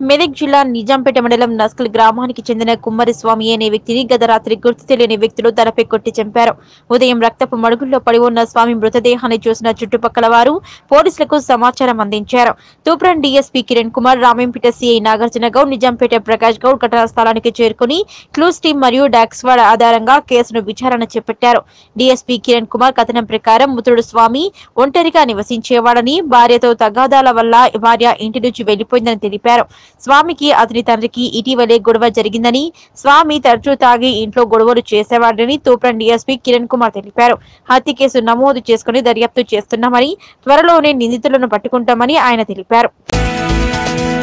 మెదక్ జిల్లా నిజాంపేట మండలం నస్కల్ గ్రామానికి చెందిన కుమ్మరి స్వామి అనే వ్యక్తిని గత రాత్రి గుర్తు తెలియని వ్యక్తులు తలపై కొట్టి చంపారు ఉదయం రక్తపు మడుగుల్లో పడి ఉన్న స్వామి మృతదేహాన్ని చూసిన చుట్టుపక్కల వారు పోలీసులకు సమాచారం అందించారు తూప్రాన్ డీఎస్పీ కిరణ్ కుమార్ రామేంపేట సిఐ నాగార్జున గౌడ్ నిజాంపేట ప్రకాష్ గౌడ్ ఘటనా స్థలానికి చేరుకుని క్లూస్ టీం మరియు డాక్స్వాడ్ ఆధారంగా కేసును విచారణ చేపట్టారు డీఎస్పీ కిరణ్ కుమార్ కథనం ప్రకారం మృతుడు స్వామి ఒంటరిగా నివసించేవాడని భార్యతో తగాదాల వల్ల భార్య ఇంటి నుంచి వెళ్లిపోయిందని తెలిపారు స్వామికి అతని తండ్రికి ఇటీవలే గొడవ జరిగిందని స్వామి తరచూ తాగి ఇంట్లో గొడవలు చేసేవాడని తూప్రాన్ డీఎస్పీ కిరణ్ కుమార్ తెలిపారు హత్య కేసు నమోదు చేసుకుని దర్యాప్తు చేస్తున్నామని త్వరలోనే నిందితులను పట్టుకుంటామని ఆయన తెలిపారు